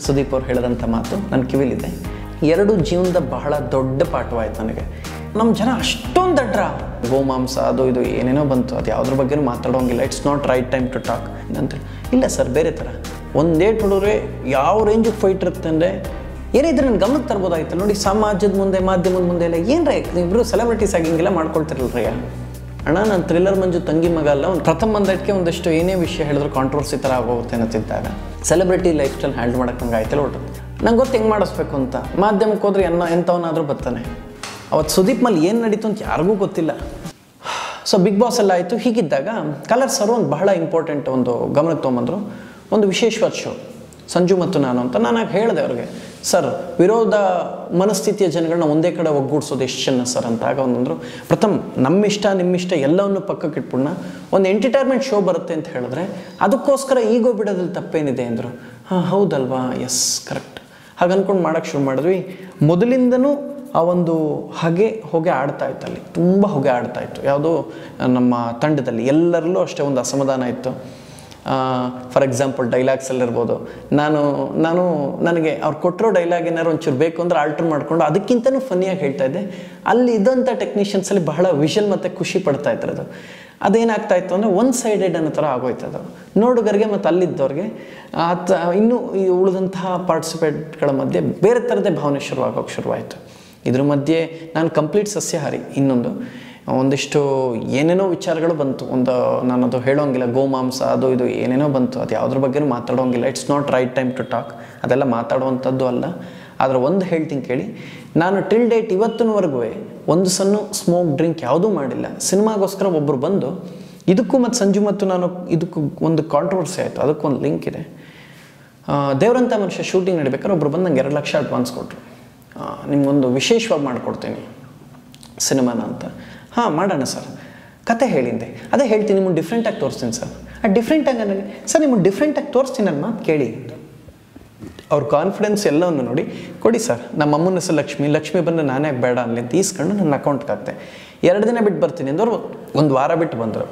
ಸುದೀಪ್ ಅವ್ರು ಹೇಳಿದಂಥ ಮಾತು ನನ್ನ ಕಿವಿಲಿದೆ ಎರಡು ಜೀವನದ ಬಹಳ ದೊಡ್ಡ ಪಾಠವಾಯ್ತು ನನಗೆ ನಮ್ಮ ಜನ ಅಷ್ಟೊಂದು ದಡ್ರ ಗೋಮಾಂಸ ಅದು ಇದು ಏನೇನೋ ಬಂತು ಅದು ಯಾವುದ್ರ ಬಗ್ಗೆನೂ ಮಾತಾಡೋಂಗಿಲ್ಲ it's not right time to talk ಅಂತ ಇಲ್ಲ ಸರ್ ಬೇರೆ ಥರ ಒಂದೇ ಹೊಡೋರೆ ಯಾವ ರೇಂಜಿಗೆ ಫೈಟ್ ಇರುತ್ತೆ ಅಂದರೆ ಏನಿದ್ರೆ ನನ್ನ ಗಮನಕ್ಕೆ ತರ್ಬೋದಾಗಿತ್ತು ನೋಡಿ ಸಮಾಜದ ಮುಂದೆ ಮಾಧ್ಯಮದ ಮುಂದೆ ಎಲ್ಲ ಏನ್ರ ಇಬ್ಬರು ಸೆಲೆಬ್ರಿಟೀಸ್ ಆಗಿ ಹಿಂಗೆಲ್ಲ ಮಾಡ್ಕೊಳ್ತಿರಲ್ರಿ ಅಣ್ಣ ನಾನು ಥ್ರಿಲ್ಲರ್ ಮಂಜು ತಂಗಿ ಮಗ ಅಲ್ಲ ಒಂದು ಪ್ರಥಮ ಬಂದಕ್ಕೆ ಒಂದಷ್ಟು ಏನೇ ವಿಷಯ ಹೇಳಿದ್ರು ಕಾಂಟ್ರವರ್ಸಿ ಥರ ಆಗೋಗುತ್ತೆ ಅನ್ನತ್ತಿದ್ದಾಗ ಸೆಲೆಬ್ರಿಟಿ ಲೈಫ್ ಸ್ಟೈಲ್ ಹ್ಯಾಂಡಲ್ ಮಾಡೋಕ್ಕೆ ನಂಗೆ ಆಯ್ತಲ್ಲ ಹೊರಟು ನಂಗೆ ಗೊತ್ತು ಹೆಂಗೆ ಮಾಡಿಸ್ಬೇಕು ಅಂತ ಮಾಧ್ಯಮಕ್ಕೆ ಹೋದ್ರೆ ಎನ್ನ ಎಂಥವನಾದರೂ ಬರ್ತಾನೆ ಅವತ್ತು ಸುದೀಪ್ ಮಲ್ಲಿ ಏನು ನಡೀತು ಅಂತ ಯಾರಿಗೂ ಗೊತ್ತಿಲ್ಲ ಸೊ ಬಿಗ್ ಬಾಸ್ ಎಲ್ಲ ಆಯಿತು ಹೀಗಿದ್ದಾಗ ಕಲರ್ ಸರ್ ಒಂದು ಬಹಳ ಇಂಪಾರ್ಟೆಂಟ್ ಒಂದು ಗಮನಕ್ಕೆ ತೊಗೊಂಬಂದರು ಒಂದು ವಿಶೇಷವಾದ ಶೋ ಸಂಜು ಮತ್ತು ನಾನು ಅಂತ ನಾನು ಆಗ ಹೇಳಿದೆ ಅವ್ರಿಗೆ ಸರ್ ವಿರೋಧ ಮನಸ್ಥಿತಿಯ ಜನಗಳನ್ನ ಒಂದೇ ಕಡೆ ಒಗ್ಗೂಡಿಸೋದು ಎಷ್ಟು ಚೆನ್ನ ಸರ್ ಅಂತ ಆಗ ಒಂದಂದ್ರು ಪ್ರಥಮ್ ನಮ್ಮಿಷ್ಟ ನಿಮ್ಮಿಷ್ಟ ಎಲ್ಲವನ್ನು ಪಕ್ಕಕ್ಕೆ ಇಟ್ಬಿಡೋಣ ಒಂದು ಎಂಟರ್ಟೈನ್ಮೆಂಟ್ ಶೋ ಬರುತ್ತೆ ಅಂತ ಹೇಳಿದ್ರೆ ಅದಕ್ಕೋಸ್ಕರ ಈಗೋ ಬಿಡೋದ್ರಲ್ಲಿ ತಪ್ಪೇನಿದೆ ಅಂದರು ಹಾಂ ಹೌದಲ್ವಾ ಎಸ್ ಕರೆಕ್ಟ್ ಹಾಗೆ ಅಂದ್ಕೊಂಡು ಮಾಡೋಕ್ಕೆ ಶುರು ಮಾಡಿದ್ವಿ ಮೊದಲಿಂದನೂ ಆ ಒಂದು ಹೊಗೆ ಹೊಗೆ ಆಡ್ತಾ ಇತ್ತು ಅಲ್ಲಿ ತುಂಬ ಹೊಗೆ ಆಡ್ತಾ ಇತ್ತು ಯಾವುದೋ ನಮ್ಮ ತಂಡದಲ್ಲಿ ಎಲ್ಲರಲ್ಲೂ ಅಷ್ಟೇ ಒಂದು ಅಸಮಾಧಾನ ಇತ್ತು ಫಾರ್ ಎಕ್ಸಾಂಪಲ್ ಡೈಲಾಗ್ಸ್ ಎಲ್ಲ ಇರ್ಬೋದು ನಾನು ನಾನು ನನಗೆ ಅವ್ರು ಕೊಟ್ಟಿರೋ ಡೈಲಾಗ್ ಏನಾರು ಒಂಚೂರು ಬೇಕು ಅಂದ್ರೆ ಆಲ್ಟ್ರ್ ಮಾಡಿಕೊಂಡು ಅದಕ್ಕಿಂತನೂ ಫನ್ನಿಯಾಗಿ ಹೇಳ್ತಾ ಇದ್ದೆ ಅಲ್ಲಿ ಇದ್ದಂಥ ಟೆಕ್ನಿಷಿಯನ್ಸಲ್ಲಿ ಬಹಳ ವಿಷಲ್ ಮತ್ತು ಖುಷಿ ಪಡ್ತಾ ಇದ್ರು ಅದು ಅದೇನಾಗ್ತಾ ಇತ್ತು ಅಂದರೆ ಒನ್ ಸೈಡೆಡ್ ಅನ್ನೋ ಥರ ಆಗೋಯ್ತು ಅದು ನೋಡುಗರಿಗೆ ಮತ್ತು ಅಲ್ಲಿದ್ದವ್ರಿಗೆ ಆತ ಇನ್ನೂ ಈ ಉಳಿದಂತಹ ಪಾರ್ಟಿಸಿಪೇಟ್ಗಳ ಮಧ್ಯೆ ಬೇರೆ ಥರದೇ ಭಾವನೆ ಶುರುವಾಗೋಕೆ ಶುರುವಾಯಿತು ಇದ್ರ ಮಧ್ಯೆ ನಾನು ಕಂಪ್ಲೀಟ್ ಸಸ್ಯಾಹಾರಿ ಇನ್ನೊಂದು ಒಂದಿಷ್ಟು ಏನೇನೋ ವಿಚಾರಗಳು ಬಂತು ಒಂದು ನಾನು ಅದು ಹೇಳೋಂಗಿಲ್ಲ ಗೋಮಾಂಸ ಅದು ಇದು ಏನೇನೋ ಬಂತು ಅದು ಯಾವುದ್ರ ಬಗ್ಗೆನೂ ಮಾತಾಡೋಂಗಿಲ್ಲ it's not right time to talk ಅದೆಲ್ಲ ಮಾತಾಡುವಂಥದ್ದು ಅಲ್ಲ ಆದರೆ ಒಂದು ಹೇಳ್ತೀನಿ ಕೇಳಿ ನಾನು ಟಿಲ್ ಡೇಟ್ ಇವತ್ತಿನವರೆಗೂ ಒಂದು ಸಣ್ಣ ಸ್ಮೋಕ್ ಡ್ರಿಂಕ್ ಯಾವುದೂ ಮಾಡಿಲ್ಲ ಸಿನಿಮಾಗೋಸ್ಕರ ಒಬ್ಬರು ಬಂದು ಇದಕ್ಕೂ ಮತ್ತು ಸಂಜು ಮತ್ತು ನಾನು ಇದಕ್ಕೂ ಒಂದು ಕಾಂಟ್ರವರ್ಸಿ ಆಯಿತು ಅದಕ್ಕೊಂದು ಲಿಂಕ್ ಇದೆ ಆ, ದೇವರಂಥ ಮನುಷ್ಯ ಶೂಟಿಂಗ್ ನಡಿಬೇಕಾದ್ರೆ ಒಬ್ರು ಬಂದು ನಂಗೆ ಎರಡು ಲಕ್ಷ ಅಡ್ವಾನ್ಸ್ ಕೊಟ್ಟರು ನಿಮ್ಗೊಂದು ವಿಶೇಷವಾಗಿ ಮಾಡಿಕೊಡ್ತೀನಿ ಸಿನಿಮಾನ ಅಂತ ಹಾಂ ಮಾಡೋಣ ಸರ್ ಕತೆ ಹೇಳಿದ್ದೆ ಅದೇ ಹೇಳ್ತೀನಿ ನಿಮ್ಮನ್ನು ಡಿಫ್ರೆಂಟಾಗಿ ತೋರಿಸ್ತೀನಿ ಸರ್ ಆ ಡಿಫ್ರೆಂಟಾಗಿ ನನಗೆ ಸರ್ ನಿಮ್ಮನ್ನು ಡಿಫ್ರೆಂಟಾಗಿ ತೋರಿಸ್ತೀನಿ ನನ್ನ ಮಾತು ಕೇಳಿ ಅವ್ರ ಕಾನ್ಫಿಡೆನ್ಸ್ ಎಲ್ಲವನ್ನು ನೋಡಿ ಕೊಡಿ ಸರ್ ನಮ್ಮ ಅಮ್ಮನ ಹೆಸರು ಲಕ್ಷ್ಮಿ ಲಕ್ಷ್ಮಿ ಬಂದು ನಾನೇ ಯಾಕೆ ಬೇಡ ಅನ್ಲಿ ಅಂತ ಈಸ್ಕೊಂಡು ನನ್ನ ಅಕೌಂಟ್ಗೆ ಹಾಕ್ತೆ ಎರಡು ದಿನ ಬಿಟ್ಟು ಬರ್ತೀನಿ ಅಂದವ್ರು ಒಂದು ವಾರ ಬಿಟ್ಟು ಬಂದರು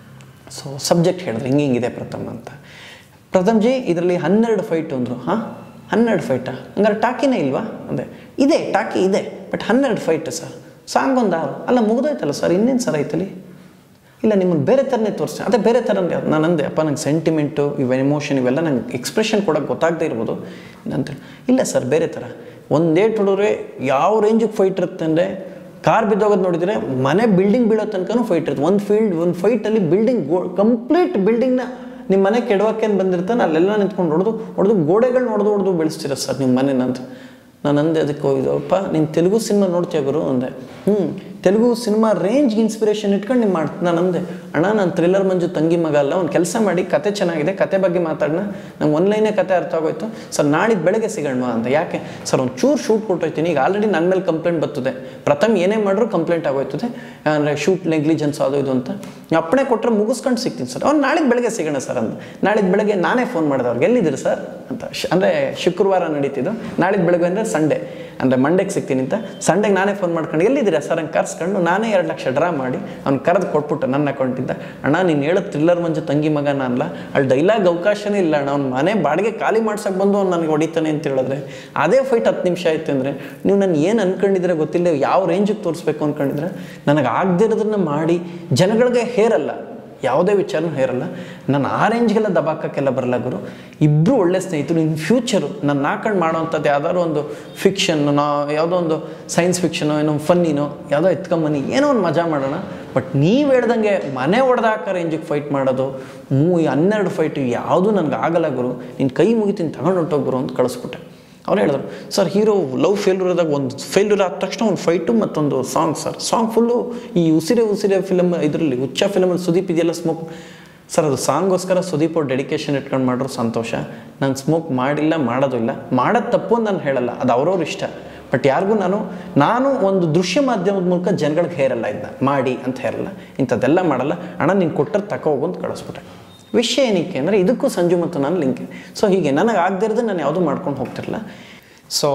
ಸೊ ಸಬ್ಜೆಕ್ಟ್ ಹೇಳಿದ್ರು ಹಿಂಗೆ ಹಿಂಗಿದೆ ಪ್ರಥಮ್ ಅಂತ ಪ್ರಥಮ್ ಜಿ ಇದರಲ್ಲಿ ಹನ್ನೆರಡು ಫೈಟು ಅಂದರು ಹಾಂ ಹನ್ನೆರಡು ಫೈಟಾ ಹಂಗಾರೆ ಟಾಕಿನೇ ಇಲ್ವಾ ಅಂದೆ ಇದೆ ಟಾಕಿ ಇದೆ ಬಟ್ ಹನ್ನೆರಡು ಫೈಟ್ ಸರ್ ಸಾಂಗ್ ಒಂದು ಆರು ಅಲ್ಲ ಮುಗ್ದೋಯ್ತಲ್ಲ ಸರ್ ಇನ್ನೇನು ಸರ್ ಐತಲ್ಲಿ ಇಲ್ಲ ನಿಮ್ಮನ್ನು ಬೇರೆ ಥರನೇ ತೋರಿಸ್ತೀನಿ ಅದೇ ಬೇರೆ ಥರ ನಾನು ಅಂದೆ ಅಪ್ಪ ನಂಗೆ ಸೆಂಟಿಮೆಂಟು ಇವು ಎಮೋಷನ್ ಇವೆಲ್ಲ ನಂಗೆ ಎಕ್ಸ್ಪ್ರೆಷನ್ ಕೊಡೋಕ್ಕೆ ಗೊತ್ತಾಗದೇ ಇರ್ಬೋದು ಅಂತ ಇಲ್ಲ ಸರ್ ಬೇರೆ ಥರ ಒಂದೇ ಹೊಡೋರೆ ಯಾವ ರೇಂಜಿಗೆ ಫೈಟ್ ಇರುತ್ತೆ ಅಂದರೆ ಕಾರ್ ಬಿದ್ದೋಗೋದು ನೋಡಿದರೆ ಮನೆ ಬಿಲ್ಡಿಂಗ್ ಬೀಳೋ ತನಕನೂ ಫೈಟ್ ಇರುತ್ತೆ ಒಂದು ಫೀಲ್ಡ್ ಒಂದು ಫೈಟಲ್ಲಿ ಬಿಲ್ಡಿಂಗ್ ಗೋ ಕಂಪ್ಲೀಟ್ ಬಿಲ್ಡಿಂಗ್ನ ನಿಮ್ಮ ಮನೆ ಕೆಡವಕ್ಕೇನು ಬಂದಿರ್ತಾನೆ ಅಲ್ಲೆಲ್ಲ ನಿಂತ್ಕೊಂಡು ಹೊಡೆದು ಹೊಡೆದು ಗೋಡೆಗಳು ಹೊಡೆದು ಹೊಡೆದು ಬೆಳೆಸ್ತೀರ ಸರ್ ನಿಮ್ಮ ಮನೆನಂತ ನಾನು ಅಂದೆ ಅದಕ್ಕೆ ಹೋಗಿದ್ದಪ್ಪ ನೀನು ತೆಲುಗು ಸಿನಿಮಾ ನೋಡ್ತೀಯ ಗುರು ಅಂದೆ ಹ್ಞೂ ತೆಲುಗು ಸಿನಿಮಾ ರೇಂಜ್ಗೆ ಇನ್ಸ್ಪಿರೇಷನ್ ಇಟ್ಕೊಂಡು ನೀವು ಮಾಡ್ತೀನಿ ನಾನು ಅಂದೆ ಅಣ್ಣ ನಾನು ಥ್ರಿಲ್ಲರ್ ಮಂಜು ತಂಗಿ ಮಗ ಅಲ್ಲ ಒಂದು ಕೆಲಸ ಮಾಡಿ ಕತೆ ಚೆನ್ನಾಗಿದೆ ಕತೆ ಬಗ್ಗೆ ಮಾತಾಡೋಣ ನಂಗೆ ಒನ್ಲೈನೇ ಕತೆ ಅರ್ಥ ಆಗೋಯ್ತು ಸರ್ ನಾಳಿದ್ದು ಬೆಳಗ್ಗೆ ಸಿಗೋಣ ಅಂತ ಯಾಕೆ ಸರ್ ಒಂದು ಚೂರು ಶೂಟ್ ಕೊಟ್ಟೋಯ್ತೀನಿ ಈಗ ಆಲ್ರೆಡಿ ನನ್ನ ಮೇಲೆ ಕಂಪ್ಲೇಂಟ್ ಬರ್ತದೆ ಪ್ರಥಮ್ ಏನೇ ಮಾಡಿದ್ರು ಕಂಪ್ಲೇಂಟ್ ಆಗೋಯ್ತದೆ ಅಂದರೆ ಶೂಟ್ ನೆಗ್ಲಿಜೆನ್ಸ್ ಅದು ಇದು ಅಂತ ಅಪ್ಪಣೆ ಕೊಟ್ಟರೆ ಮುಗಿಸ್ಕೊಂಡು ಸಿಗ್ತೀನಿ ಸರ್ ಅವ್ನು ನಾಳೆಗೆ ಬೆಳಗ್ಗೆ ಸಿಗೋಣ ಸರ್ ಅಂತ ನಾಳಿದ್ದು ಬೆಳಗ್ಗೆ ನಾನೇ ಫೋನ್ ಮಾಡಿದೆ ಅವ್ರಿಗೆ ಎಲ್ಲಿದ್ದೀರಿ ಸರ್ ಅಂತ ಶ್- ಅಂದರೆ ಶುಕ್ರವಾರ ನಡೀತಿದ್ದು ನಾಳಿದ್ದು ಬೆಳಗ್ಗೆ ಅಂದರೆ ಸಂಡೇ ಅಂದರೆ ಮಂಡೆಗೆ ಸಿಗ್ತೀನಿ ಅಂತ ಸಂಡೆಗೆ ನಾನೇ ಫೋನ್ ಮಾಡ್ಕೊಂಡು ಎಲ್ಲಿದ್ದೀರಾ ಸರ್ ಹಂಗೆ ಕರ್ಸ್ಕೊಂಡು ನಾನೇ ಎರಡು ಲಕ್ಷ ಡ್ರಾ ಮಾಡಿ ಅವ್ನು ಕರೆದು ಕೊಟ್ಬಿಟ್ಟು ನನ್ನ ಅಕೌಂಟಿಂದ ಅಣ್ಣ ನೀನು ಹೇಳೋ ಥ್ರಿಲ್ಲರ್ ಮಂಜು ತಂಗಿ ಮಗನ ಅಲ್ಲ ಅಲ್ಲಿ ಡೈಲಾಗ್ ಅವಕಾಶನೇ ಇಲ್ಲ ಅಣ್ಣ ಅವ್ನು ಮನೆ ಬಾಡಿಗೆ ಖಾಲಿ ಮಾಡ್ಸಕ್ಕೆ ಬಂದು ಅವ್ನು ನನಗೆ ಹೊಡಿತಾನೆ ಅಂತ ಹೇಳಿದ್ರೆ ಅದೇ ಫೈಟ್ ಹತ್ತು ನಿಮಿಷ ಆಯ್ತು ಅಂದರೆ ನೀವು ನಾನು ಏನು ಅನ್ಕೊಂಡಿದ್ರೆ ಗೊತ್ತಿಲ್ಲ ಯಾವ ರೇಂಜಿಗೆ ತೋರಿಸ್ಬೇಕು ಅಂದ್ಕೊಂಡಿದ್ರೆ ನನಗೆ ಆಗದಿರೋದನ್ನ ಮಾಡಿ ಜನಗಳಿಗೆ ಹೇರಲ್ಲ ಯಾವುದೇ ವಿಚಾರನೂ ಹೇರಲ್ಲ ನಾನು ಆ ರೇಂಜ್ಗೆಲ್ಲ ದಬಾಕಕ್ಕೆಲ್ಲ ಬರಲ್ಲ ಗುರು ಇಬ್ಬರು ಒಳ್ಳೆ ಸ್ನೇಹಿತರು ಇನ್ ಫ್ಯೂಚರು ನಾನು ನಾಕಂಡು ಮಾಡೋವಂಥದ್ದು ಯಾವ್ದಾದ್ರು ಒಂದು ಫಿಕ್ಷನ್ ನಾ ಯಾವುದೋ ಒಂದು ಸೈನ್ಸ್ ಫಿಕ್ಷನೋ ಏನೋ ಫನ್ನಿನೋ ಯಾವುದೋ ಎತ್ಕೊಂಬನ್ನಿ ಏನೋ ಒಂದು ಮಜಾ ಮಾಡೋಣ ಬಟ್ ನೀವು ಹೇಳ್ದಂಗೆ ಮನೆ ಹೊಡೆದಾಕ ರೇಂಜಿಗೆ ಫೈಟ್ ಮಾಡೋದು ಮೂ ಹನ್ನೆರಡು ಫೈಟು ಯಾವುದೂ ನನಗೆ ಆಗಲ್ಲ ಗುರು ನಿನ್ನ ಕೈ ಮುಗಿತೀನಿ ತಗೊಂಡು ಹೊಂಟೋಗ್ ಗುರು ಅಂತ ಕಳಿಸ್ಬಿಟ್ಟೆ ಅವ್ರು ಹೇಳಿದ್ರು ಸರ್ ಹೀರೋ ಲವ್ ಫೇಲ್ಯೂರ್ ಆದಾಗ ಒಂದು ಫೇಲ್ಯೂರ್ ಆದ ತಕ್ಷಣ ಒಂದು ಫೈಟು ಮತ್ತೊಂದು ಸಾಂಗ್ ಸರ್ ಸಾಂಗ್ ಫುಲ್ಲು ಈ ಉಸಿರೆ ಉಸಿರೆ ಫಿಲಮ್ ಇದರಲ್ಲಿ ಹುಚ್ಚ ಫಿಲಮಲ್ಲಿ ಸುದೀಪ್ ಇದೆಯಲ್ಲ ಸ್ಮೋಕ್ ಸರ್ ಅದು ಸಾಂಗೋಸ್ಕರ ಸುದೀಪ್ ಅವ್ರು ಡೆಡಿಕೇಶನ್ ಇಟ್ಕೊಂಡು ಮಾಡ್ರು ಸಂತೋಷ ನಾನು ಸ್ಮೋಕ್ ಮಾಡಿಲ್ಲ ಮಾಡೋದು ಇಲ್ಲ ಮಾಡೋದು ತಪ್ಪು ಅಂತ ನಾನು ಹೇಳಲ್ಲ ಅದು ಅವ್ರವ್ರ ಇಷ್ಟ ಬಟ್ ಯಾರಿಗೂ ನಾನು ನಾನು ಒಂದು ದೃಶ್ಯ ಮಾಧ್ಯಮದ ಮೂಲಕ ಜನಗಳಿಗೆ ಹೇರಲ್ಲ ಇದನ್ನ ಮಾಡಿ ಅಂತ ಹೇರಲ್ಲ ಇಂಥದ್ದೆಲ್ಲ ಮಾಡಲ್ಲ ಅಣ್ಣ ನೀನು ಕೊಟ್ಟರೆ ತಕೋ ಹೋಗು ಅಂತ ಕಳಿಸ್ಬಿಟ್ಟೆ ವಿಷಯ ಏನಕ್ಕೆ ಅಂದರೆ ಇದಕ್ಕೂ ಸಂಜು ಮತ್ತು ನಾನು ಲಿಂಕ್ ಸೊ ಹೀಗೆ ನನಗೆ ಆಗದಿರೋದು ನಾನು ಯಾವುದೂ ಮಾಡ್ಕೊಂಡು ಹೋಗ್ತಿರಲ್ಲ ಸೊ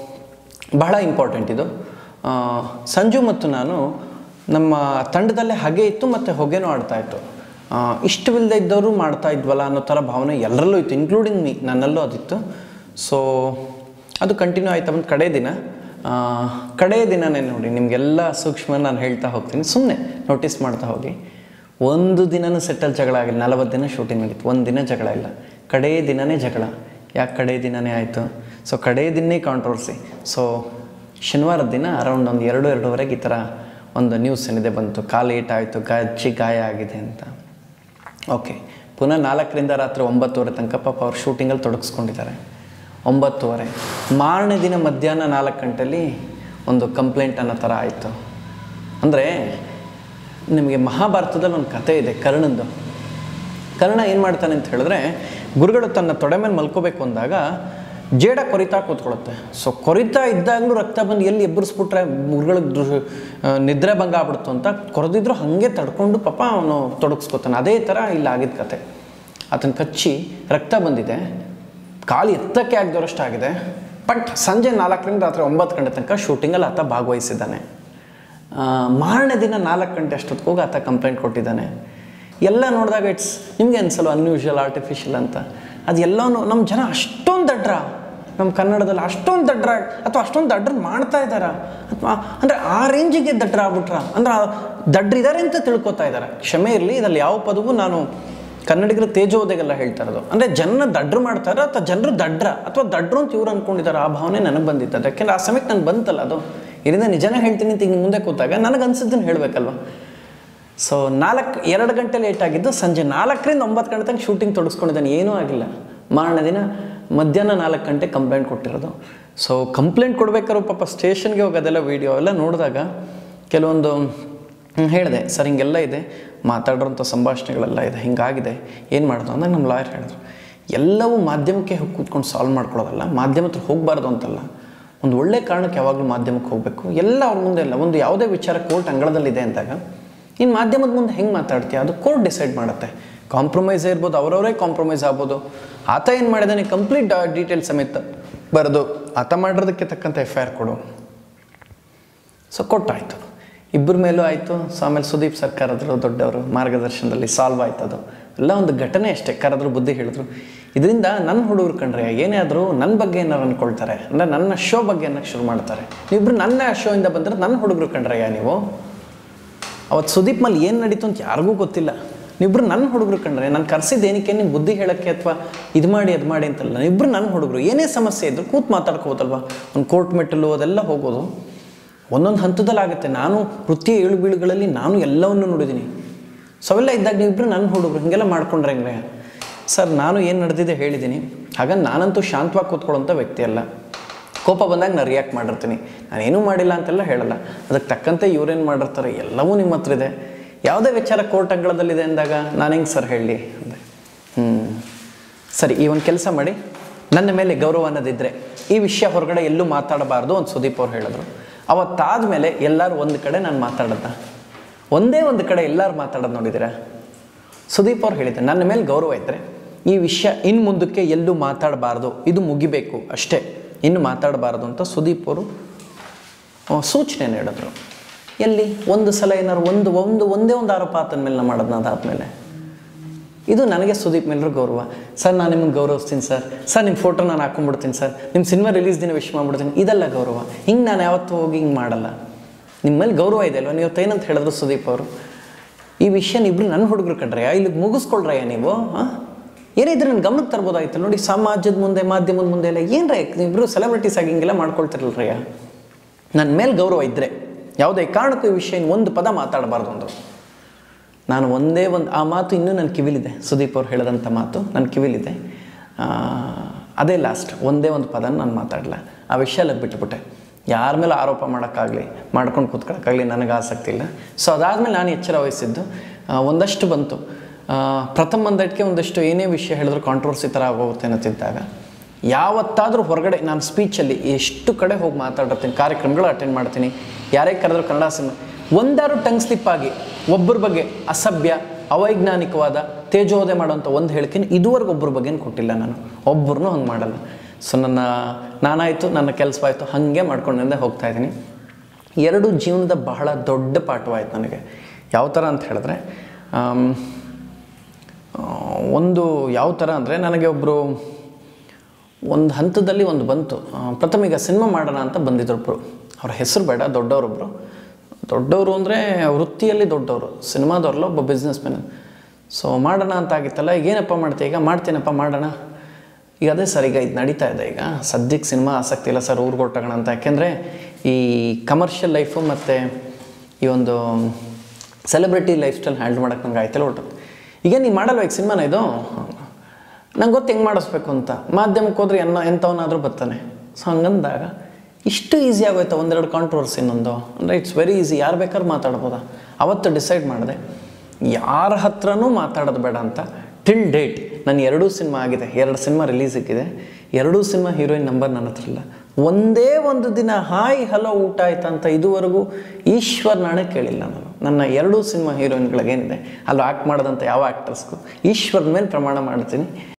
ಬಹಳ ಇಂಪಾರ್ಟೆಂಟ್ ಇದು ಆ, ಸಂಜು ಮತ್ತು ನಾನು ನಮ್ಮ ತಂಡದಲ್ಲೇ ಹಾಗೆ ಇತ್ತು ಮತ್ತು ಹೊಗೆನೂ ಆಡ್ತಾ ಇತ್ತು ಇಷ್ಟವಿಲ್ಲದೆ ಇದ್ದವರು ಮಾಡ್ತಾ ಇದ್ವಲ್ಲ ಅನ್ನೋ ಥರ ಭಾವನೆ ಎಲ್ಲರಲ್ಲೂ ಇತ್ತು ಇನ್ಕ್ಲೂಡಿಂಗ್ ಮೀ ನನ್ನಲ್ಲೂ ಅದಿತ್ತು ಸೊ ಅದು ಕಂಟಿನ್ಯೂ ಆಯ್ತಾ ಒಂದು ಕಡೆ ದಿನ ಆ, ಕಡೆ ದಿನನೇ ನೋಡಿ ನಿಮಗೆಲ್ಲ ಸೂಕ್ಷ್ಮ ನಾನು ಹೇಳ್ತಾ ಹೋಗ್ತೀನಿ ಸುಮ್ಮನೆ ನೋಟಿಸ್ ಮಾಡ್ತಾ ಹೋಗಿ ಒಂದು ದಿನನೂ ಸೆಟ್ಟಲ್ ಜಗಳ ಆಗಿಲ್ಲ ನಲವತ್ತು ದಿನ ಶೂಟಿಂಗ್ ಆಗಿತ್ತು ಒಂದು ದಿನ ಜಗಳ ಇಲ್ಲ ಕಡೇ ದಿನನೇ ಜಗಳ ಯಾಕೆ ಕಡೇ ದಿನನೇ ಆಯಿತು ಸೊ ಕಡೇ ದಿನನೇ ಕಾಂಟ್ರವರ್ಸಿ ಸೊ ಶನಿವಾರದ ದಿನ ಅರೌಂಡ್ ಒಂದು ಎರಡು ಎರಡೂವರೆಗೆ ಈ ಥರ ಒಂದು ನ್ಯೂಸ್ ಏನಿದೆ ಬಂತು ಕಾಲು ಏಟಾಯಿತು ಗಜ್ಜಿ ಗಾಯ ಆಗಿದೆ ಅಂತ ಓಕೆ ಪುನಃ ನಾಲ್ಕರಿಂದ ರಾತ್ರಿ ಒಂಬತ್ತುವರೆ ತನಕ ಪಾಪ ಅವ್ರು ಶೂಟಿಂಗಲ್ಲಿ ತೊಡಗಿಸ್ಕೊಂಡಿದ್ದಾರೆ ಒಂಬತ್ತುವರೆ ಮಾರನೇ ದಿನ ಮಧ್ಯಾಹ್ನ ನಾಲ್ಕು ಗಂಟೆಲಿ ಒಂದು ಕಂಪ್ಲೇಂಟ್ ಅನ್ನೋ ಥರ ಆಯಿತು ಅಂದರೆ ನಿಮಗೆ ಮಹಾಭಾರತದಲ್ಲಿ ಒಂದು ಕತೆ ಇದೆ ಕರ್ಣಂದು ಕರ್ಣ ಏನು ಮಾಡ್ತಾನೆ ಅಂತ ಹೇಳಿದ್ರೆ ಗುರುಗಳು ತನ್ನ ತೊಡೆ ಮೇಲೆ ಮಲ್ಕೋಬೇಕು ಅಂದಾಗ ಜೇಡ ಕೊರಿತಾ ಕೂತ್ಕೊಳ್ಳುತ್ತೆ ಸೊ ಕೊರಿತಾ ಇದ್ದಾಗಲೂ ರಕ್ತ ಬಂದು ಎಲ್ಲಿ ಎಬ್ಬರಿಸ್ಬಿಟ್ರೆ ಗುರುಗಳಿಗೆ ದೃ ಆ, ನಿದ್ರೆ ಭಂಗ ಆಗ್ಬಿಡ್ತು ಅಂತ ಕೊರೆದಿದ್ರು ಹಾಗೆ ತಡ್ಕೊಂಡು ಪಾಪ ಅವನು ತೊಡಗಿಸ್ಕೊತಾನೆ ಅದೇ ಥರ ಇಲ್ಲಿ ಆಗಿದ್ದ ಕತೆ ಆತನ ಕಚ್ಚಿ ರಕ್ತ ಬಂದಿದೆ ಕಾಲು ಎತ್ತಕ್ಕೆ ಆಗದವರಷ್ಟು ಆಗಿದೆ ಬಟ್ ಸಂಜೆ ನಾಲ್ಕರಿಂದ ರಾತ್ರಿ ಒಂಬತ್ತು ಗಂಟೆ ತನಕ ಶೂಟಿಂಗಲ್ಲಿ ಆತ ಭಾಗವಹಿಸಿದ್ದಾನೆ ಆ, ಮಾರನೇ ದಿನ ನಾಲ್ಕು ಗಂಟೆ ಅಷ್ಟೊತ್ತಿಗೆ ಹೋಗಿ ಆತ ಕಂಪ್ಲೇಂಟ್ ಕೊಟ್ಟಿದ್ದಾನೆ ಎಲ್ಲ ನೋಡಿದಾಗ ಇಟ್ಸ್ ನಿಮಗೆ ಅನ್ಸಲ್ಲ ಅನ್ಯೂಶುವಲ್ ಆರ್ಟಿಫಿಷಿಯಲ್ ಅಂತ ಅದು ಎಲ್ಲನೂ ನಮ್ಮ ಜನ ಅಷ್ಟೊಂದು ದಡ್ರ ನಮ್ಮ ಕನ್ನಡದಲ್ಲಿ ಅಷ್ಟೊಂದು ದಡ್ರ ಅಥವಾ ಅಷ್ಟೊಂದು ದಡ್ರ ಮಾಡ್ತಾ ಇದ್ದಾರಾ ಅಥವಾ ಅಂದರೆ ಆ ರೇಂಜಿಗೆ ದಡ್ರ ಆಗ್ಬಿಟ್ರ ಅಂದ್ರೆ ಆ ದಡ್ರಿದ್ದಾರೆ ಅಂತ ತಿಳ್ಕೊತಾ ಇದ್ದಾರೆ ಕ್ಷಮೆ ಇರಲಿ ಇದರಲ್ಲಿ ಯಾವ ಪದವು ನಾನು ಕನ್ನಡಿಗರ ತೇಜೋದೆಗೆಲ್ಲ ಹೇಳ್ತಾ ಇರೋದು ಅಂದರೆ ಜನ ದಡ್ರು ಮಾಡ್ತಾರೆ ಅಥವಾ ಜನರು ದಡ್ರ ಅಥವಾ ದಡ್ರು ಅಂತ ಇವ್ರು ಅಂದ್ಕೊಂಡಿದ್ದಾರೆ ಆ ಭಾವನೆ ನನಗೆ ಬಂದಿತ್ತು ಯಾಕೆಂದ್ರೆ ಆ ಸಮಯಕ್ಕೆ ನಾನು ಬಂತಲ್ಲ ಅದು ಇದರಿಂದ ನಿಜನೇ ಹೇಳ್ತೀನಿ ಅಂತ ಹಿಂಗೆ ಮುಂದೆ ಕೂತಾಗ ನನಗೆ ಅನ್ಸಿದ್ದನ್ನು ಹೇಳಬೇಕಲ್ವ ಸೊ ನಾಲ್ಕು ಎರಡು ಗಂಟೆ ಲೇಟ್ ಆಗಿದ್ದು ಸಂಜೆ ನಾಲ್ಕರಿಂದ ಒಂಬತ್ತು ಗಂಟೆ ತನಕ ಶೂಟಿಂಗ್ ತೊಡಗಿಸ್ಕೊಂಡಿದ್ದಾನೆ ಏನೂ ಆಗಿಲ್ಲ ಮಾರನೇ ದಿನ ಮಧ್ಯಾಹ್ನ ನಾಲ್ಕು ಗಂಟೆ ಕಂಪ್ಲೇಂಟ್ ಕೊಟ್ಟಿರೋದು ಸೊ ಕಂಪ್ಲೇಂಟ್ ಕೊಡ್ಬೇಕಾದ್ರು ಪಾಪ ಸ್ಟೇಷನ್ಗೆ ಹೋಗೋದೆಲ್ಲ ವೀಡಿಯೋ ಎಲ್ಲ ನೋಡಿದಾಗ ಕೆಲವೊಂದು ಹೇಳಿದೆ ಸರ್ ಹಿಂಗೆಲ್ಲ ಇದೆ ಮಾತಾಡೋಂಥ ಸಂಭಾಷಣೆಗಳೆಲ್ಲ ಇದೆ ಹಿಂಗಾಗಿದೆ ಏನು ಮಾಡೋದು ಅಂದಾಗ ನಮ್ಮ ಲಾಯರ್ ಹೇಳಿದ್ರು ಎಲ್ಲವೂ ಮಾಧ್ಯಮಕ್ಕೆ ಹೋಗಿ ಕೂತ್ಕೊಂಡು ಸಾಲ್ವ್ ಮಾಡ್ಕೊಳ್ಳೋದಲ್ಲ ಮಾಧ್ಯಮ ಹತ್ರ ಹೋಗಬಾರ್ದು ಅಂತಲ್ಲ ಒಂದು ಒಳ್ಳೆ ಕಾರಣಕ್ಕೆ ಯಾವಾಗಲೂ ಮಾಧ್ಯಮಕ್ಕೆ ಹೋಗಬೇಕು ಎಲ್ಲ ಅವ್ರ ಮುಂದೆ ಇಲ್ಲ ಒಂದು ಯಾವುದೇ ವಿಚಾರ ಕೋರ್ಟ್ ಅಂಗಳದಲ್ಲಿದೆ ಅಂದಾಗ ಇನ್ನು ಮಾಧ್ಯಮದ ಮುಂದೆ ಹೆಂಗೆ ಮಾತಾಡ್ತೀಯ ಅದು ಕೋರ್ಟ್ ಡಿಸೈಡ್ ಮಾಡುತ್ತೆ ಕಾಂಪ್ರಮೈಸ್ ಇರ್ಬೋದು ಅವರವರೇ ಕಾಂಪ್ರಮೈಸ್ ಆಗ್ಬೋದು ಆತ ಏನು ಮಾಡಿದಾನೆ ಕಂಪ್ಲೀಟ್ ಡೀಟೇಲ್ ಸಮೇತ ಬರೆದು ಆತ ಮಾಡಿರೋದಕ್ಕೆ ತಕ್ಕಂಥ ಎಫ್ ಐ ಆರ್ ಕೊಡು ಸೊ ಕೊಟ್ಟಾಯಿತು ಇಬ್ಬರ ಮೇಲೂ ಆಯಿತು ಸೊ ಆಮೇಲೆ ಸುದೀಪ್ ಸರ್ ಕರೆದ್ರು ದೊಡ್ಡವರು ಮಾರ್ಗದರ್ಶನದಲ್ಲಿ ಸಾಲ್ವ್ ಆಯ್ತು ಅದು ಎಲ್ಲ ಒಂದು ಘಟನೆ ಅಷ್ಟೇ ಕರೆದ್ರು ಬುದ್ಧಿ ಹೇಳಿದ್ರು ಇದರಿಂದ ನನ್ನ ಹುಡುಗರು ಕಂಡ್ರೆ ಏನೇ ಆದರೂ ನನ್ನ ಬಗ್ಗೆ ಏನಾರು ಅಂದ್ಕೊಳ್ತಾರೆ ಅಂದರೆ ನನ್ನ ಶೋ ಬಗ್ಗೆ ಅನ್ನೋಕ್ಕೆ ಶುರು ಮಾಡ್ತಾರೆ ನೀವಿಬ್ರು ನನ್ನ ಶೋಯಿಂದ ಬಂದರೆ ನನ್ನ ಹುಡುಗರು ಕಂಡ್ರಯ್ಯ ನೀವು ಅವತ್ತು ಸುದೀಪ್ ಮಲ್ಲಿ ಏನು ನಡೀತು ಅಂತ ಯಾರಿಗೂ ಗೊತ್ತಿಲ್ಲ ನೀವಿಬ್ರು ನನ್ನ ಹುಡುಗರು ಕಂಡ್ರೆ ನಾನು ಕರ್ಸಿದ್ದು ಏನಕ್ಕೆ ನಿಮ್ಮ ಬುದ್ಧಿ ಹೇಳೋಕ್ಕೆ ಅಥವಾ ಇದು ಮಾಡಿ ಅದು ಮಾಡಿ ಅಂತಲ್ಲ ನೀವಿಬ್ರು ನನ್ನ ಹುಡುಗರು ಏನೇ ಸಮಸ್ಯೆ ಇದ್ದರೂ ಕೂತ್ ಮಾತಾಡ್ಕೋಬೋದಲ್ವ ಒಂದು ಕೋರ್ಟ್ ಮೆಟ್ಟಲು ಅದೆಲ್ಲ ಹೋಗೋದು ಒಂದೊಂದು ಹಂತದಲ್ಲಿ ಆಗುತ್ತೆ ನಾನು ವೃತ್ತಿಯ ಏಳು ಬೀಳುಗಳಲ್ಲಿ ನಾನು ಎಲ್ಲವನ್ನು ನೋಡಿದ್ದೀನಿ ಸೊ ಅವೆಲ್ಲ ಇದ್ದಾಗ ನೀವಿಬ್ರು ನನ್ನ ಹುಡುಗರು ಹಿಂಗೆಲ್ಲ ಮಾಡ್ಕೊಂಡ್ರೆ ಹೆಂಗೆ ಸರ್ ನಾನು ಏನು ನಡೆದಿದೆ ಹೇಳಿದ್ದೀನಿ ಹಾಗಾಗಿ ನಾನಂತೂ ಶಾಂತವಾಗಿ ಕೂತ್ಕೊಳ್ಳೋಂಥ ವ್ಯಕ್ತಿ ಅಲ್ಲ ಕೋಪ ಬಂದಾಗ ನಾನು ರಿಯಾಕ್ಟ್ ಮಾಡಿರ್ತೀನಿ ನಾನೇನೂ ಮಾಡಿಲ್ಲ ಅಂತೆಲ್ಲ ಹೇಳಲ್ಲ ಅದಕ್ಕೆ ತಕ್ಕಂತೆ ಇವ್ರೇನು ಮಾಡಿರ್ತಾರೆ ಎಲ್ಲವೂ ನಿಮ್ಮ ಹತ್ರ ಇದೆ ಯಾವುದೇ ವಿಚಾರ ಕೋರ್ಟ್ ಅಂಗಳದಲ್ಲಿದೆ ಅಂದಾಗ ನಾನು ಹೆಂಗೆ ಸರ್ ಹೇಳಿ ಅಂದೆ ಹ್ಞೂ ಸರಿ ಈ ಒಂದು ಕೆಲಸ ಮಾಡಿ ನನ್ನ ಮೇಲೆ ಗೌರವ ಅನ್ನೋದಿದ್ದರೆ ಈ ವಿಷಯ ಹೊರಗಡೆ ಎಲ್ಲೂ ಮಾತಾಡಬಾರ್ದು ಅಂತ ಸುದೀಪ್ ಅವ್ರು ಹೇಳಿದ್ರು ಅವತ್ತಾದ ಮೇಲೆ ಎಲ್ಲರೂ ಒಂದು ಕಡೆ ನಾನು ಮಾತಾಡೋದ ಒಂದೇ ಒಂದು ಕಡೆ ಎಲ್ಲರೂ ಮಾತಾಡೋದು ನೋಡಿದ್ದೀರಾ ಸುದೀಪ್ ಅವ್ರು ಹೇಳಿದ್ದಾರೆ ನನ್ನ ಮೇಲೆ ಗೌರವ ಇದ್ದರೆ ಈ ವಿಷಯ ಇನ್ನು ಮುಂದಕ್ಕೆ ಎಲ್ಲೂ ಮಾತಾಡಬಾರ್ದು ಇದು ಮುಗಿಬೇಕು ಅಷ್ಟೇ ಇನ್ನು ಮಾತಾಡಬಾರ್ದು ಅಂತ ಸುದೀಪ್ ಅವರು ಆ, ಸೂಚನೆ ನೀಡಿದ್ರು ಎಲ್ಲಿ ಒಂದು ಸಲ ಏನಾದ್ರು ಒಂದು ಒಂದು ಒಂದೇ ಒಂದು ಆರೋಪ ಆತನ ಮೇಲೆ ನಾನು ಮಾಡೋದು ಅದಾದಮೇಲೆ ಇದು ನನಗೆ ಸುದೀಪ್ ಮೇಲೂ ಗೌರವ ಸರ್ ನಾನು ನಿಮ್ಗೆ ಗೌರವಿಸ್ತೀನಿ ಸರ್ ಸರ್ ನಿಮ್ಮ ಫೋಟೋ ನಾನು ಹಾಕೊಂಡ್ಬಿಡ್ತೀನಿ ಸರ್ ನಿಮ್ಮ ಸಿನಿಮಾ ರಿಲೀಸ್ ದಿನ ವಿಶ್ ಮಾಡ್ಬಿಡ್ತೀನಿ ಇದೆಲ್ಲ ಗೌರವ ಹಿಂಗೆ ನಾನು ಯಾವತ್ತೂ ಹೋಗಿ ಹಿಂಗೆ ಮಾಡಲ್ಲ ನಿಮ್ಮ ಮೇಲೆ ಗೌರವ ಇದೆ ಅಲ್ವಾ ನೀವು ಏನಂತ ಹೇಳಿದ್ರು ಸುದೀಪ್ ಅವರು ಈ ವಿಷಯ ಇಬ್ರು ನನ್ನ ಹುಡುಗರು ಕಂಡ್ರೆ ಇಲ್ಲಿಗೆ ಮುಗಿಸ್ಕೊಳ್ರಯ್ಯ ನೀವು ಹಾಂ ಏನಿದ್ರೆ ನನ್ನ ಗಮನಕ್ಕೆ ತರ್ಬೋದಾಯ್ತು ನೋಡಿ ಸಮಾಜದ ಮುಂದೆ ಮಾಧ್ಯಮದ ಮುಂದೆ ಎಲ್ಲ ಏನು ರೇ ಇಬ್ಬರು ಸೆಲೆಬ್ರಿಟೀಸ್ ಆಗಿ ಹಿಂಗೆಲ್ಲ ಮಾಡ್ಕೊಳ್ತಿರಲ್ರಯ್ಯ ನನ್ನ ಮೇಲೆ ಗೌರವ ಇದ್ದರೆ ಯಾವುದೇ ಕಾರಣಕ್ಕೂ ಈ ವಿಷಯ ಇನ್ನು ಒಂದು ಪದ ಮಾತಾಡಬಾರ್ದು ಅಂದರು ನಾನು ಒಂದೇ ಒಂದು ಆ ಮಾತು ಇನ್ನೂ ನನ್ನ ಕಿವಿಲಿದೆ ಸುದೀಪ್ ಅವ್ರು ಹೇಳಿದಂಥ ಮಾತು ನನ್ನ ಕಿವಿಲಿದೆ ಆ, ಅದೇ ಲಾಸ್ಟ್ ಒಂದೇ ಒಂದು ಪದನ ನಾನು ಮಾತಾಡಲ್ಲ ಆ ವಿಷಯ ಅಲ್ಲಿ ಬಿಟ್ಟುಬಿಟ್ಟೆ ಯಾರ ಮೇಲೆ ಆರೋಪ ಮಾಡೋಕ್ಕಾಗಲಿ ಮಾಡ್ಕೊಂಡು ಕೂತ್ಕೊಳ್ಳೋಕ್ಕಾಗಲಿ ನನಗೆ ಆಸಕ್ತಿ ಇಲ್ಲ ಸೊ ಅದಾದಮೇಲೆ ನಾನು ಎಚ್ಚರ ವಹಿಸಿದ್ದು ಆ, ಒಂದಷ್ಟು ಬಂತು ಆ, ಪ್ರಥಮ ಒಂದಕ್ಕೆ ಒಂದಷ್ಟು ಏನೇ ವಿಷಯ ಹೇಳಿದ್ರು ಕಾಂಟ್ರವರ್ಸಿ ಥರ ಆಗೋಗುತ್ತೆ ಅನ್ನತ್ತಿದ್ದಾಗ ಯಾವತ್ತಾದರೂ ಹೊರಗಡೆ ನಾನು ಸ್ಪೀಚಲ್ಲಿ ಎಷ್ಟು ಕಡೆ ಹೋಗಿ ಮಾತಾಡಿರ್ತೀನಿ ಕಾರ್ಯಕ್ರಮಗಳು ಅಟೆಂಡ್ ಮಾಡ್ತೀನಿ ಯಾರೇ ಕರೆದ್ರು ಕನ್ನಡ ಸಿನಿಮಾ ಒಂದಾರು ಟಂಗ್ ಸ್ಲಿಪ್ ಆಗಿ ಒಬ್ಬರ ಬಗ್ಗೆ ಅಸಭ್ಯ ಅವೈಜ್ಞಾನಿಕವಾದ ತೇಜೋವಧೆ ಮಾಡೋಂಥ ಒಂದು ಹೇಳಿಕೆನ ಇದುವರೆಗೂ ಒಬ್ಬರ ಬಗ್ಗೆನೂ ಕೊಟ್ಟಿಲ್ಲ ನಾನು ಒಬ್ಬರನ್ನೂ ಹಂಗೆ ಮಾಡಲ್ಲ ಸೊ ನನ್ನ ನಾನಾಯಿತು ನನ್ನ ಕೆಲಸವಾಯಿತು ಹಾಗೆ ಮಾಡ್ಕೊಂಡೆ ಹೋಗ್ತಾ ಇದ್ದೀನಿ ಎರಡು ಜೀವನದ ಬಹಳ ದೊಡ್ಡ ಪಾಠವಾಯಿತು ನನಗೆ ಯಾವ ಥರ ಅಂತ ಹೇಳಿದ್ರೆ ಆಮ್, ಆ, ಒಂದು ಯಾವ ಥರ ಅಂದರೆ ನನಗೆ ಒಬ್ಬರು ಒಂದು ಹಂತದಲ್ಲಿ ಒಂದು ಬಂತು ಆ, ಪ್ರಥಮ ಈಗ ಸಿನಿಮಾ ಮಾಡೋಣ ಅಂತ ಬಂದಿದ್ದೊಬ್ಬರು ಅವ್ರ ಹೆಸರು ಬೇಡ ದೊಡ್ಡವರೊಬ್ಬರು ದೊಡ್ಡವರು ಅಂದರೆ ವೃತ್ತಿಯಲ್ಲಿ ದೊಡ್ಡವರು ಸಿನಿಮಾದವ್ರಲ್ಲ ಒಬ್ಬ ಬಿಸ್ನೆಸ್ ಮ್ಯಾನ್ ಸೊ ಮಾಡೋಣ ಅಂತ ಆಗಿತ್ತಲ್ಲ ಈಗ ಏನಪ್ಪ ಮಾಡ್ತೀಯ ಈಗ ಮಾಡ್ತೀನಪ್ಪ ಮಾಡೋಣ ಈಗ ಅದೇ ಸರ್ ಈಗ ಇದು ನಡೀತಾ ಇದೆ ಈಗ ಸದ್ಯಕ್ಕೆ ಸಿನಿಮಾ ಆಸಕ್ತಿ ಇಲ್ಲ ಸರ್ ಊರಿಗೆ ಹೊರಟೋಗೋಣ ಅಂತ ಯಾಕೆಂದರೆ ಈ ಕಮರ್ಷಿಯಲ್ ಲೈಫು ಮತ್ತು ಈ ಒಂದು ಸೆಲೆಬ್ರಿಟಿ ಲೈಫ್ ಸ್ಟೈಲ್ ಹ್ಯಾಂಡಲ್ ಮಾಡೋಕ್ಕೆ ನಂಗೆ ಆಯ್ತಲ್ಲ ಹೊರಟು ಈಗ ನೀನು ಮಾಡಲ್ವ ಈಗ ಸಿನಿಮಾನ ಇದು ನಂಗೆ ಗೊತ್ತು ಹೆಂಗೆ ಮಾಡಿಸ್ಬೇಕು ಅಂತ ಮಾಧ್ಯಮಕ್ಕೆ ಹೋದ್ರೆ ಎನ್ನ ಎಂಥವನಾದರೂ ಬರ್ತಾನೆ ಸೊ ಹಂಗಂದಾಗ ಇಷ್ಟು ಈಸಿ ಆಗೋಯ್ತಾ ಒಂದೆರಡು ಕಾಂಟ್ರವರ್ಸಿ ಇನ್ನೊಂದು ಅಂದರೆ ಇಟ್ಸ್ ವೆರಿ ಈಸಿ ಯಾರು ಬೇಕಾದ್ರೂ ಮಾತಾಡ್ಬೋದಾ ಅವತ್ತು ಡಿಸೈಡ್ ಮಾಡಿದೆ ಯಾರ ಹತ್ರನೂ ಮಾತಾಡೋದು ಬೇಡ ಅಂತ ಟಿಲ್ ಡೇಟ್ ನನ್ನ ಎರಡೂ ಸಿನಿಮಾ ಆಗಿದೆ ಎರಡು ಸಿನಿಮಾ ರಿಲೀಸ್ ಆಗಿದೆ ಎರಡೂ ಸಿನಿಮಾ ಹೀರೋಯಿನ್ ನಂಬರ್ ನನ್ನ ಹತ್ರ ಇಲ್ಲ ಒಂದೇ ಒಂದು ದಿನ ಹಾಯ್ ಹಲೋ ಊಟ ಆಯ್ತಾ ಅಂತ ಇದುವರೆಗೂ ಈಶ್ವರ್ ನಾಣೆ ಕೇಳಿಲ್ಲ ನಾನು ನನ್ನ ಎರಡೂ ಸಿನಿಮಾ ಹೀರೋಯಿನ್ಗಳಿಗೇನಿದೆ ಅಲ್ಲಿ ಆ್ಯಕ್ಟ್ ಮಾಡೋದಂಥ ಯಾವ ಆ್ಯಕ್ಟರ್ಸ್ಗೂ ಈಶ್ವರನ ಮೇಲೆ ಪ್ರಮಾಣ ಮಾಡ್ತೀನಿ